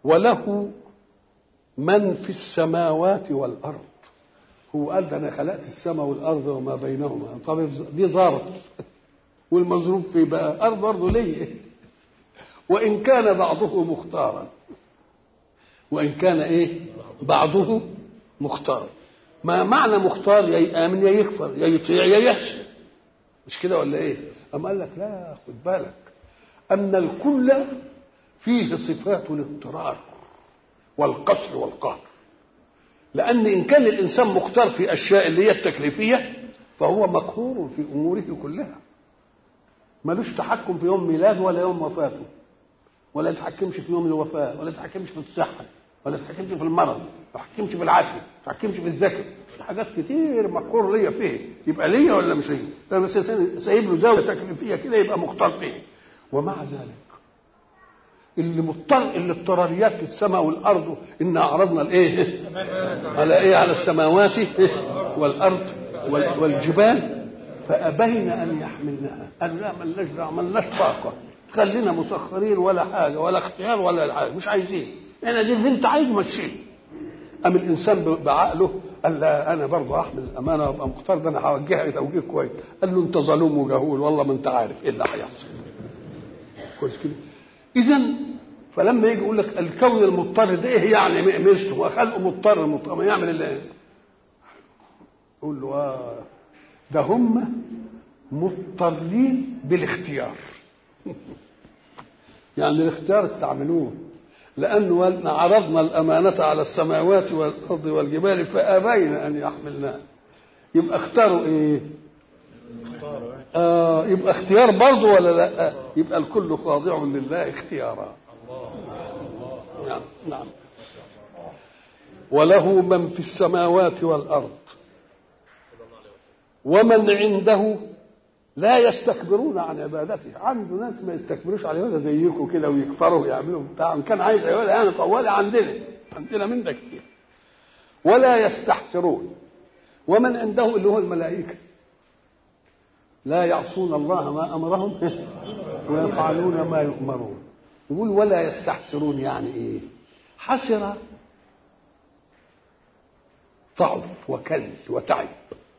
وله من في السماوات والارض هو قال ده انا خلقت السماء والارض وما بينهما طب دي ظرف والمظروف في بقى ارض برضه ليه وان كان بعضه مختارا وان كان ايه بعضه مختار ما معنى مختار يا يامن يا يكفر يا يطيع يا يحسن مش كده ولا ايه اما قال لك لا خد بالك ان الكل فيه صفات الاضطرار والقصر والقهر لان ان كان الانسان مختار في اشياء اللي هي التكليفيه فهو مقهور في اموره كلها ملوش تحكم في يوم ميلاده ولا يوم وفاته ولا يتحكمش في يوم الوفاه ولا يتحكمش في الصحه ولا يتحكمش في المرض ما يتحكمش في العافيه ما يتحكمش في الذكر في حاجات كتير مقهور ليا فيه يبقى ليا ولا مش ليا انا بس سايب له زاويه تكليفيه كده يبقى مختار فيه ومع ذلك اللي مضطر اللي اضطراريات في السماء والارض ان عرضنا الايه على ايه على السماوات والارض والجبال فابين ان يحملنها قالوا لا ملناش دعوه ملناش طاقه خلينا مسخرين ولا حاجه ولا اختيار ولا حاجه مش عايزين انا دي اللي انت عايزه مشيه قام الانسان بعقله قال لا انا برضه احمل الامانه وابقى مختار ده انا هوجهها توجيه كويس قال له انت ظلوم وجهول والله ما انت عارف ايه اللي هيحصل كويس كده اذا فلما يجي يقول لك الكون المضطر ده ايه يعني ميزته وخلقه مضطر مضطر ما يعمل الا ايه يقول له آه ده هم مضطرين بالاختيار يعني الاختيار استعملوه لأنه عرضنا الأمانة على السماوات والأرض والجبال فأبين أن يحملناها يبقى اختاروا إيه؟ آه يبقى اختيار برضه ولا لا؟ يبقى الكل خاضع لله اختيارا. نعم نعم. وله من في السماوات والأرض ومن عنده لا يستكبرون عن عبادته عنده ناس ما يستكبروش على عباده زيكم كده ويكفروا ويعملوا بتاع ان كان عايز عباده يعني طوالي عندنا عندنا من ده كتير ولا يستحسرون ومن عنده اللي هو الملائكه لا يعصون الله ما امرهم ويفعلون ما يؤمرون يقول ولا يستحسرون يعني ايه حسر ضعف وكل وتعب